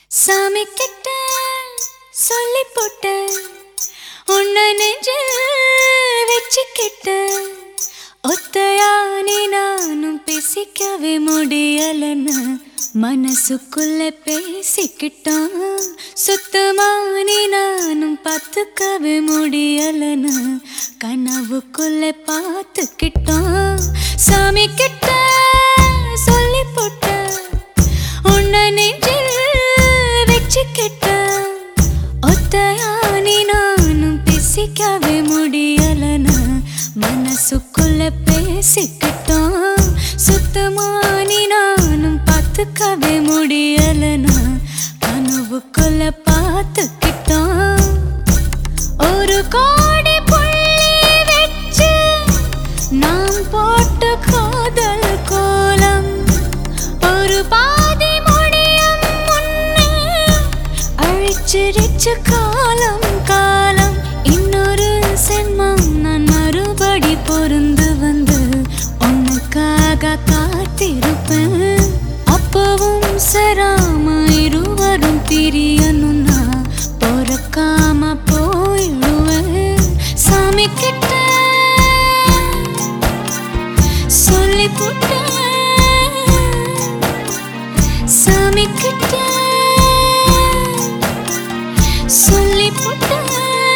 சாமி கிட்ட சொல்லி போட்ட உன்னை நெஞ்சில் வச்சுக்கிட்ட ஒத்தையானி நானும் பேசிக்கவே முடியலன்னு மனசுக்குள்ள பேசிக்கிட்டோம் சுத்தமானி நானும் பார்த்துக்கவே முடியலன்னு கனவுக்குள்ள பார்த்துக்கிட்டோம் சாமி கிட்ட சொல்லி போட்ட உன்னை நெஞ்சில் வச்சுக்கிட்ட ஒத்தையானி நானும் பேசிக்கவே முடியலனா மனசுக்குள்ள பேசிக்கிட்டோம் சுத்தமானி நானும் பார்த்துக்கவே முடியலனா கனவுக்குள்ள பார்த்துக்கிட்டோம் ஒரு கோடி புள்ளி வச்சு நாம் போட்ட காதல் கோலம் ஒரு பாதி முடியும் முன்னே அழிச்சிருச்சு காலம் காலம் இன்னொரு சென்மம் நான் மறுபடி பொருந்து வந்து உனக்காக காத்திருப்பேன் அப்பவும் சராம இருவரும் பிரியணும்னா பொறக்காம போயிடுவேன் சாமி கிட்ட சொல்லி போட்டேன் சாமி கிட்ட சொல்லி போட்டேன்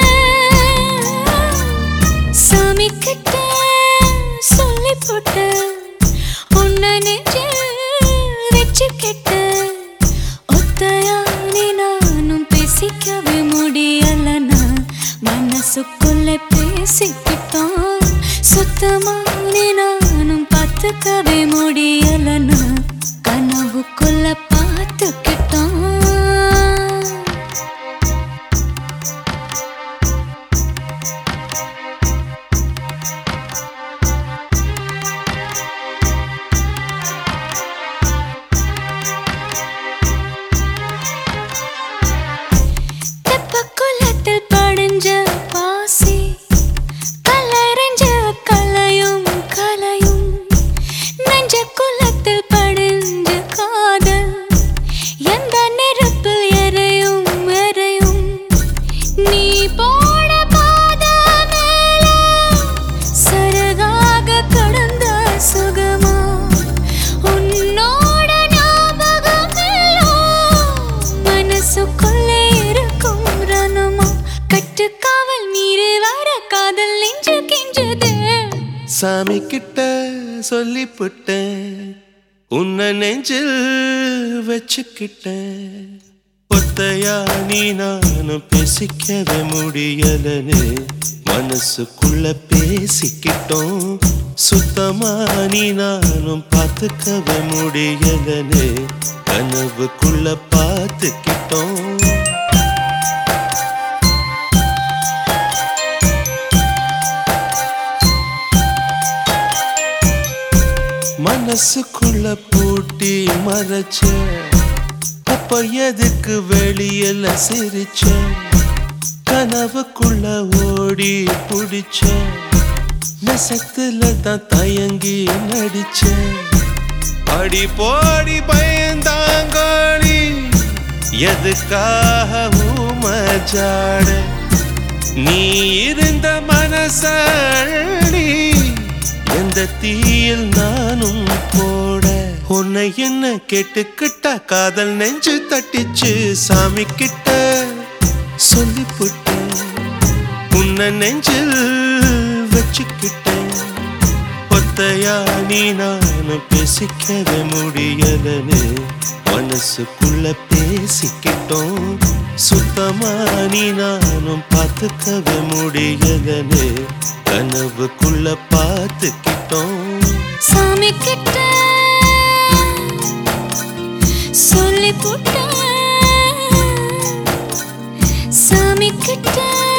சாமி கிட்ட சொல்லி போட்டேன் உன்னை நெஞ்சில் வச்சுக்கிட்ட ஒத்தையானி நானும் பேசிக்கவே முடியலனா மனசுக்குள்ள பேசிக்கிட்டோம் சுத்தமானி நானும் பார்த்துக்கவே முடியலனா கனவுக்குள்ள பார்த்துக்கிட்டோம் தெப்பக்குளத்தில் படிஞ்ச பாசி கலரஞ்ச கலையும் கலையும் நெஞ்ச குளத்தில் படிஞ்ச காதல் எந்த நெருப்பில் எரையும் எரையும் நீ போட பாத மேல சரகாக கடந்த சுகமா உன்னோட ஞாபகம் எல்லாம் மனசுக்குள்ளே இருக்கும் ரணமா கட்டுக்காவல் மீறி வர காதல் நெஞ்சு கெஞ்சதே சாமி கிட்ட சொல்லி புட்டேன் உன்னை நெஞ்சில் வச்சுக்கிட்டேன் ஒத்தையா நீ நானும் பேசிக்கவே முடியலன்னு மனசுக்குள்ள பேசிக்கிட்டோம் சுத்தமா நீ நானும் பார்த்துக்கவே முடியலன்னு கனவுக்குள்ள பார்த்துக்கிட்டோம் மனசுக்குள்ள பூட்டி மறைச்ச அப்ப எதுக்கு வெளியில சிரிச்ச கனவுக்குள்ள ஓடி புடிச்ச நெசத்துல தான் தயங்கி நடிச்ச அடி போடி பயந்தாங்கோடி எதுக்காக ஊமஜாட நீ இருந்த மனசடி எந்த தீயில் நானும் போட உன்னை என்ன கேட்டுக்கிட்டா காதல் நெஞ்சு தட்டிச்சு சாமி கிட்ட சொல்லி புட்டேன் உன்னை நெஞ்சில் வச்சுக்கிட்டேன் ஒத்தையா நீ நானும் பேசிக்கவே முடியலன்னு மனசுக்குள்ள பேசிக்கிட்டோம் சுத்தமா நீ நானும் பார்த்துக்கவே முடியலன்னு கனவுக்குள்ள பார்த்துக்கிட்டோம் சாமி கிட்ட சொல்லி போட்ட சாமி கிட்ட